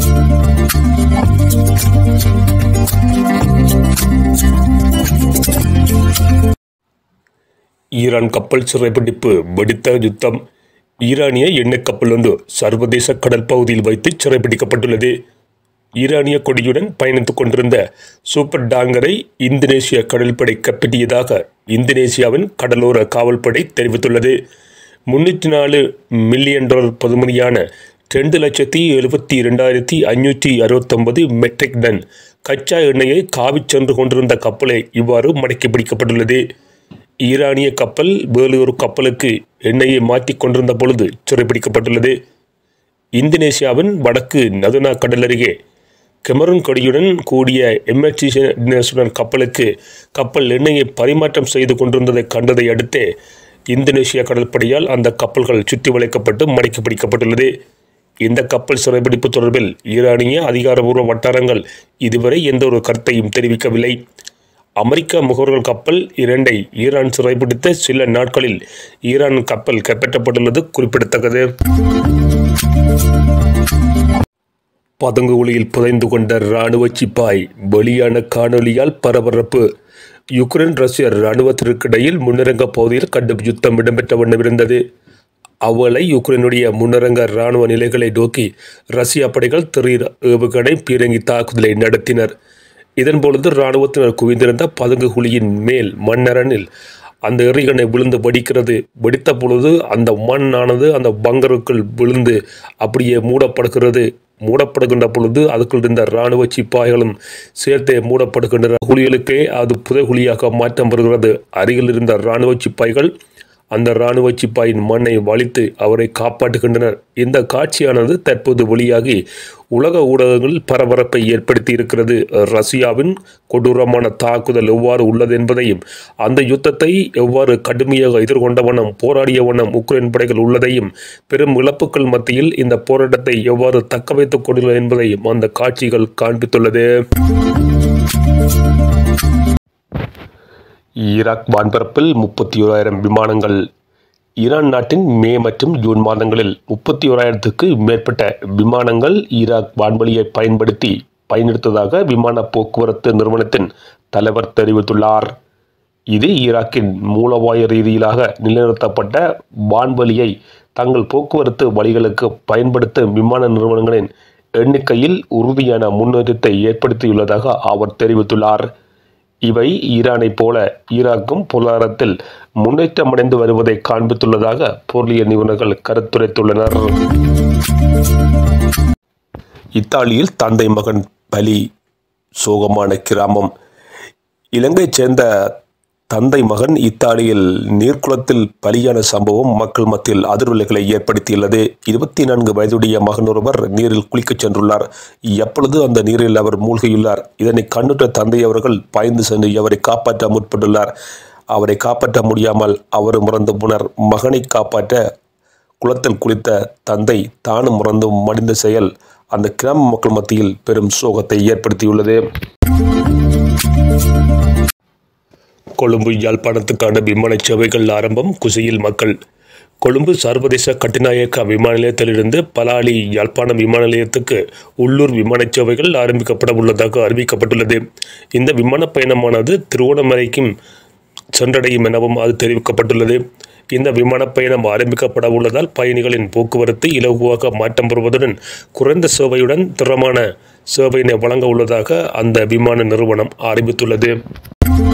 Iran கப்பல் சிறைப்பிடிப்பு வெடித்த யுத்தம் ஈரானிய எண்ணெய் கப்பல் ஒன்று சர்வதேச கடல் பகுதியில் வைத்து சிறைப்பிடிக்கப்பட்டுள்ளது ஈரானிய கொடியுடன் பயணித்துக் கொண்டிருந்த சூப்பர் டாங்கரை இந்தோனேசிய கடற்படை கைப்பற்றியதாக இந்தோனேசியாவின் கடலோர காவல்படை தெரிவித்துள்ளது முன்னூற்றி நாலு மில்லியன் டாலர் பொதுமதியான ரெண்டு லட்சத்தி எழுபத்தி இரண்டாயிரத்தி ஐநூற்றி அறுபத்தொன்பது மெட்ரிக் டன் கச்சா எண்ணெயை காவிச் சென்று கொண்டிருந்த கப்பலை இவ்வாறு மடக்கி பிடிக்கப்பட்டுள்ளது ஈரானிய கப்பல் வேறு ஒரு கப்பலுக்கு எண்ணெயை மாற்றிக் கொண்டிருந்த பொழுது சிறைப்பிடிக்கப்பட்டுள்ளது இந்தோனேசியாவின் வடக்கு நதுனா கடல் அருகே கெமரூன் கொடியுடன் கூடிய எம்எச்சி கப்பலுக்கு கப்பல் எண்ணெயை பரிமாற்றம் செய்து கொண்டிருந்ததை கண்டதை அடுத்தே இந்தோனேசிய கடற்படையால் அந்த கப்பல்கள் சுற்றி வளைக்கப்பட்டு மடக்கி பிடிக்கப்பட்டுள்ளது இந்த கப்பல் சிறைப்பிடிப்பு தொடர்பில் ஈரானிய அதிகாரபூர்வ வட்டாரங்கள் இதுவரை எந்த ஒரு கருத்தையும் தெரிவிக்கவில்லை அமெரிக்க முகவர்கள் கப்பல் இரண்டை ஈரான் சிறைப்பிடித்த சில நாட்களில் ஈரான் கப்பல் கைப்பற்றப்பட்டுள்ளது குறிப்பிடத்தக்கது பதுங்கு ஒளியில் புதைந்து கொண்ட இராணுவ சிப்பாய் வெளியான காணொலியால் பரபரப்பு யுக்ரைன் ரஷ்ய இராணுவத்திற்கிடையில் முன்னரங்க பகுதியில் கடும் யுத்தம் இடம்பெற்ற வண்ணம் இருந்தது அவ்வளை யுக்ரைனுடைய முன்னரங்க இராணுவ நிலைகளை நோக்கி ரஷ்ய படைகள் திடீர் ஏவுகணை பீரங்கி தாக்குதலை நடத்தினர் இதன்பொழுது இராணுவத்தினர் குவிந்திருந்த பதுங்கு குழியின் மேல் மண்ணரனில் அந்த எறிகணை விழுந்து வெடிக்கிறது வெடித்த பொழுது அந்த மண்ணானது அந்த பங்கருக்குள் விழுந்து அப்படியே மூடப்படுகிறது மூடப்படுகின்ற பொழுது அதுக்குள் இருந்த இராணுவ சிப்பாய்களும் சேர்த்தே மூடப்படுகின்றன குழிகளுக்கே அது புதைகுழியாக மாற்றம் வருகிறது அருகில் இருந்த இராணுவ சிப்பாய்கள் அந்த இராணுவ சிப்பாயின் மண்ணை வலித்து அவரை காப்பாற்றுகின்றனர் இந்த காட்சியானது தற்போது வெளியாகி உலக ஊடகங்களில் பரபரப்பை ஏற்படுத்தி இருக்கிறது ரஷ்யாவின் கொடூரமான தாக்குதல் எவ்வாறு உள்ளது என்பதையும் அந்த யுத்தத்தை எவ்வாறு கடுமையாக எதிர்கொண்ட வண்ணம் போராடிய வண்ணம் உக்ரைன் படைகள் உள்ளதையும் பெரும் இழப்புகள் மத்தியில் இந்த போராட்டத்தை எவ்வாறு தக்க வைத்துக் கொண்டுள்ளது என்பதையும் அந்த காட்சிகள் காண்பித்துள்ளது ஈராக் வான்பரப்பில் முப்பத்தி ஓராயிரம் விமானங்கள் ஈரான் நாட்டின் மே மற்றும் ஜூன் மாதங்களில் முப்பத்தி ஓராயிரத்துக்கு மேற்பட்ட விமானங்கள் ஈராக் வான்வழியை பயன்படுத்தி பயணித்ததாக விமான போக்குவரத்து நிறுவனத்தின் தலைவர் தெரிவித்துள்ளார் இது ஈராக்கின் மூலவாய ரீதியிலாக நிலைநிறுத்தப்பட்ட வான்வழியை தங்கள் போக்குவரத்து வழிகளுக்கு பயன்படுத்தும் விமான நிறுவனங்களின் எண்ணிக்கையில் உறுதியான முன்னேற்றத்தை ஏற்படுத்தியுள்ளதாக அவர் தெரிவித்துள்ளார் இவை ஈரானைப் போல ஈராக்கும் பொருளாதாரத்தில் முன்னேற்றமடைந்து வருவதை காண்பித்துள்ளதாக பொருளியல் நிபுணர்கள் கருத்துரைத்துள்ளனர் இத்தாலியில் தந்தை மகன் பலி சோகமான கிராமம் இலங்கையைச் சேர்ந்த தந்தை மகன் இத்தாலியில் நீர்க்குளத்தில் பலியான சம்பவம் மக்கள் மத்தியில் அதிர்வலைகளை ஏற்படுத்தியுள்ளது இருபத்தி நான்கு வயதுடைய மகன் ஒருவர் நீரில் குளிக்கச் சென்றுள்ளார் எப்பொழுது அந்த நீரில் அவர் மூழ்கியுள்ளார் இதனை கண்ணுற்ற தந்தை அவர்கள் பாய்ந்து சென்று அவரை காப்பாற்ற முற்பட்டுள்ளார் அவரை காப்பாற்ற முடியாமல் அவர் முறந்து போனார் மகனை காப்பாற்ற குளத்தில் குளித்த தந்தை தானும் முறந்து மடிந்த செயல் அந்த கிராம மக்கள் மத்தியில் பெரும் சோகத்தை ஏற்படுத்தியுள்ளது கொழும்பு யாழ்ப்பாணத்துக்கான விமான சேவைகள் ஆரம்பம் குசையில் மக்கள் கொழும்பு சர்வதேச கட்டுநாயக்க விமான நிலையத்திலிருந்து பலாலி யாழ்ப்பாணம் விமான நிலையத்துக்கு உள்ளூர் விமான சேவைகள் ஆரம்பிக்கப்பட உள்ளதாக அறிவிக்கப்பட்டுள்ளது இந்த விமான பயணமானது திருவோணமலைக்கும் சென்றடையும் எனவும் அது தெரிவிக்கப்பட்டுள்ளது இந்த விமான பயணம் ஆரம்பிக்கப்பட உள்ளதால் பயணிகளின் போக்குவரத்து இலகுவாக மாற்றம் பெறுவதுடன் குறைந்த சேவையுடன் திறமான சேவையினை வழங்க உள்ளதாக அந்த விமான நிறுவனம் அறிவித்துள்ளது